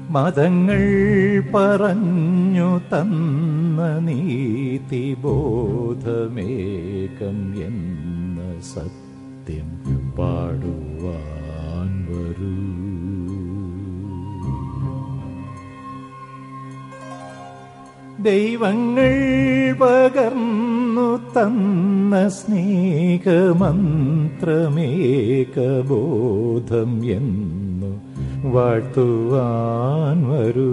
മതങ്ങൾ പറഞ്ഞു തന്ന നീതി ബോധമേകം എന്ന സത്യം പാടുവാൻ വരൂ ദൈവങ്ങൾ പകർന്നു തന്ന സ്നേഹമന്ത്രമേകബോധം എന്നു വാഴ്ത്തുവാൻ വരൂ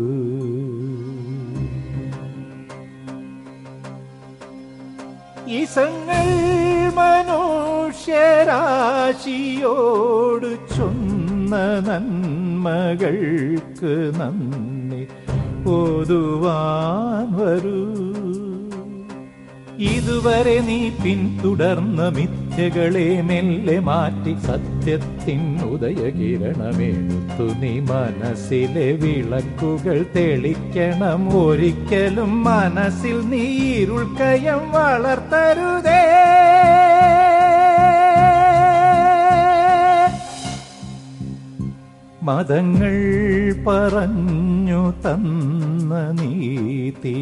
ഇസങ്ങൾ മനുഷ്യരാശിയോട് ചൊന്ന നന്മകൾക്ക് നന്ദി ഓതുവാൻ വരൂ ഇതുവരെ നീ പിന്തുടർന്ന മിഥ്യകളെ മെല്ലെ മാറ്റി സത്യത്തിൻ ഉദയകിരണമെടുത്തു നീ മനസ്സിലെ വിളക്കുകൾ തെളിക്കണം ഒരിക്കലും മനസ്സിൽ നീ ഇരുൾക്കയം വളർത്തരുതേ മതങ്ങൾ പറഞ്ഞു തന്ന നീതി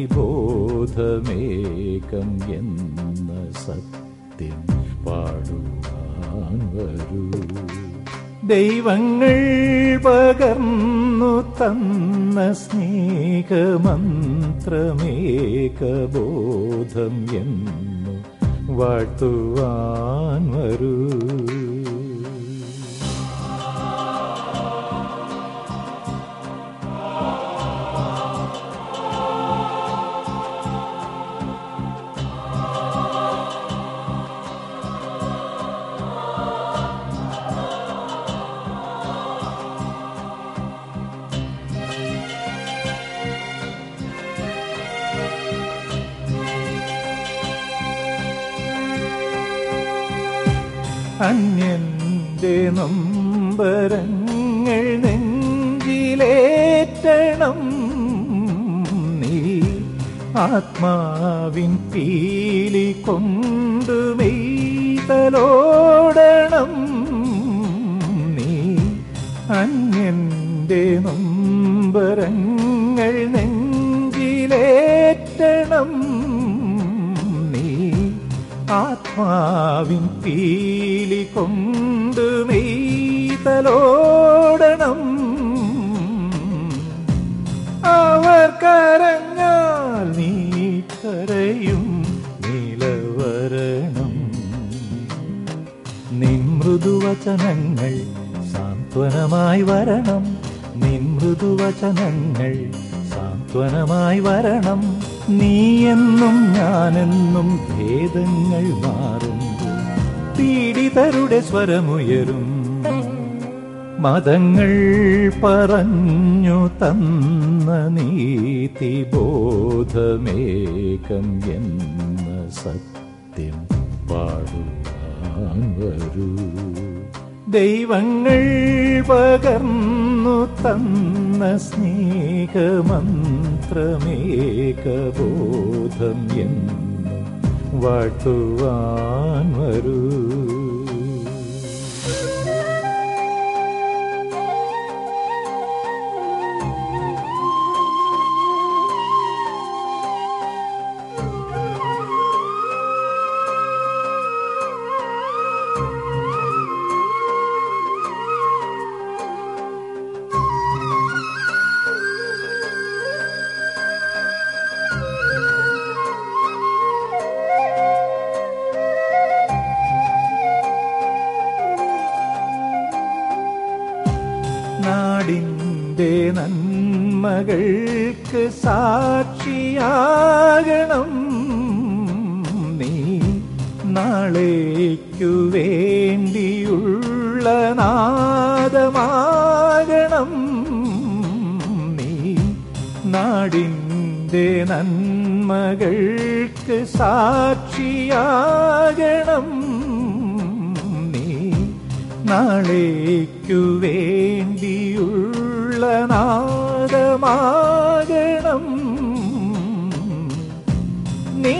ബോധമേകം എന്ന സത്യം പാടുവാൻ വരൂ ദൈവങ്ങൾ പകർന്നു തന്ന സ്നേഹമന്ത്രമേകബോധം എന്നു വാഴ്ത്തുവാൻ വരൂ അന്യന്റെ നൊമ്പരങ്ങൾ നെഞ്ചിലേറ്റണം നീ ആത്മാവിൻ പീലി കൊണ്ടു മെയ്തലോടണം നീ അന്യന്റെ നൊമ്പരങ്ങൾ നെഞ്ചിലേറ്റണം നീ ആത്മാവിൻ പീലി കൊണ്ട് മെയ്തലോടണം അവർ കരഞ്ഞാൽ നീ കരയും നിലവരണം നിൻ മൃദുവചനങ്ങൾ സാന്ത്വനമായി വരണം നിൻ മൃദുവചനങ്ങൾ സാന്ത്വനമായി വരണം നീയെന്നും ഞാനെന്നും ഭേദങ്ങൾ മാറുമ്പോൾ പീഡിതരുടെ സ്വരമുയരും മതങ്ങൾ പറഞ്ഞു തന്ന നീതി ബോധമേകം എന്ന സത്യം പാടുവാൻ വരൂ ദൈവങ്ങൾ പകർന്നു തന്ന സ്നേഹമന്ത്രമേകബോധം എന്നു വാഴ്ത്തുവാൻ വരൂ നാടിൻ്റെ നന്മകൾക്ക് സാക്ഷിയാകണം നീ നാളേക്കു വേണ്ടിയുള്ള നാദമാകണം നീ നാടിൻ്റെ നന്മകൾക്ക് സാക്ഷിയാകണം നീ നാളേക്കു വേണ്ടിയുള്ള നാദമാകണം നീ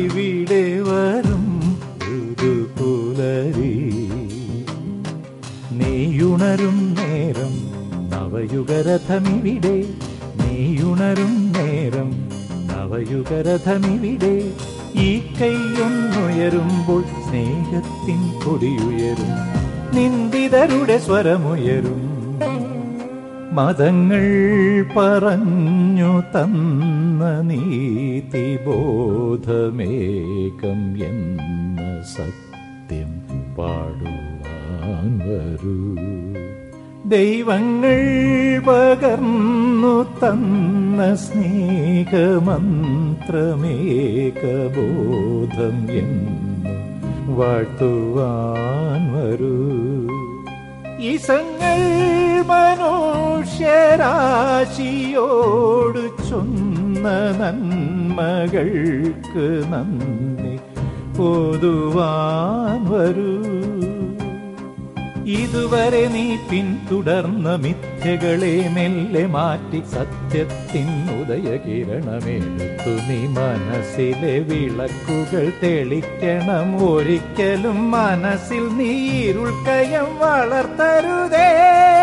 ഉണർന്നാലിവിടെ വരും ഒരു പുലരി നീയുണരും നേരം നവയുഗരഥമിവിടെ നീയുണരും നേരം നവയുഗരഥമിവിടെ ഈ കൈയൊന്നുയരുമ്പോൾ സ്നേഹത്തിൻ കൊടിയുയരും നിന്ദിതരുടെ സ്വരമുയരും മതങ്ങൾ പറഞ്ഞു തന്ന നീതിബോധമേകം എന്ന സത്യം പാടുവാൻ വരൂ ദൈവങ്ങൾ പകർന്നു തന്ന സ്നേഹമന്ത്രമേകബോധം എന്ന് വാഴ്ത്തുവാൻ വരൂ ഇസങ്ങൾ മനുഷ്യരാശിയോട് ചൊന്ന നന്മകൾക്ക് നന്ദി പൊതുവാൻ വരൂ ഇതുവരെ നീ പിന്തുടർന്ന മിഥ്യകളെ മെല്ലെ മാറ്റി സത്യത്തിൻ ഉദയകിരണമെടുത്തു നീ മനസ്സിലെ വിളക്കുകൾ തെളിക്കണം ഒരിക്കലും മനസ്സിൽ നീ ഇരുൾക്കയം വളർത്തരുതേ